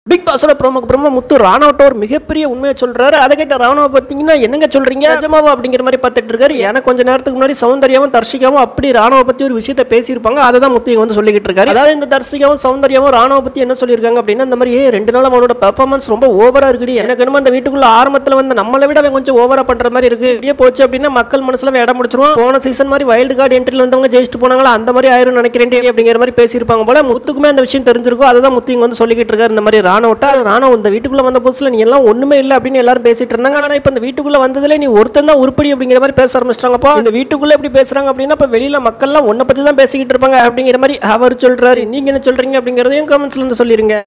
big பாஸோட ப்ரோமோக்கு அப்புறமா முத்து ராணவட்ட ஒரு மிகப்பெரிய உண்மையை சொல்றாரு அதை கேட்ட ராணுவ பார்த்தீங்கன்னா என்னங்க சொல்றீங்க நிஜமாவா அப்படிங்கிற மாதிரி பார்த்துட்டு இருக்காரு எனக்கு கொஞ்ச நேரத்துக்கு முன்னாடி சௌந்தர்யாவும் தர்ஷிகாவும் அப்படி ராணுவ பத்தி ஒரு விஷயத்த பேசியிருப்பாங்க அதை தான் முத்து இங்க வந்து சொல்லிக்கிட்டு இருக்காரு அதாவது இந்த தர்ஷிகாவும் சௌந்தர்யாவும் ராணுவ பத்தி என்ன சொல்லியிருக்காங்க அப்படின்னா இந்த மாதிரி "ஏய், ரெண்டு நாள் அவனோட பெர்ஃபார்மன்ஸ் ரொம்ப ஓவரா இருக்குடி எனக்கு என்னமோ அந்த வீட்டுக்குள்ள ஆரம்பத்துல வந்து நம்மளை விட அவன் கொஞ்சம் ஓவரா பண்ற மாதிரி இருக்கு இப்படியே போச்சு அப்படின்னா மக்கள் மனசுல அவன் இடம் முடிச்சிருவான் போன சீசன் மாதிரி வைல்டு கார்டு என்ட்ரில வந்தவங்க ஜெயிச்சுட்டு போனாங்களா அந்த மாதிரி ஆயிரும் நினைக்கிறேன் டி அப்படிங்கிற மாதிரி பேசியிருப்பாங்க போல முத்துக்குமே அந்த விஷயம் தெரிஞ்சிருக்கும் அதை தான் முத்து இங்க வந்து சொல்லிக்கிட்டு இருக்காரு இந்த மாதிரி ராணுவட்டா ராணுவ இந்த வீட்டுக்குள்ள வந்த புதுசுல நீ எல்லாம் ஒண்ணுமே இல்லை அப்படின்னு எல்லாரும் பேசிட்டு இருந்தாங்க ஆனா இப்ப இந்த வீட்டுக்குள்ள வந்ததுல நீ ஒருத்தன் தான் உருப்படி அப்படிங்கிற மாதிரி பேச ஆரம்பிச்சிட்டாங்கப்பா இந்த வீட்டுக்குள்ள எப்படி பேசுறாங்க அப்படின்னா இப்ப வெளியில மக்கள்லாம் உன்னை பத்தி தான் பேசிக்கிட்டு இருப்பாங்க அப்படிங்கிற மாதிரி அவர் சொல்றாரு நீங்க என்ன சொல்றீங்க அப்படிங்கறதையும் கமெண்ட்ஸ்ல இருந்து சொல்லிருங்க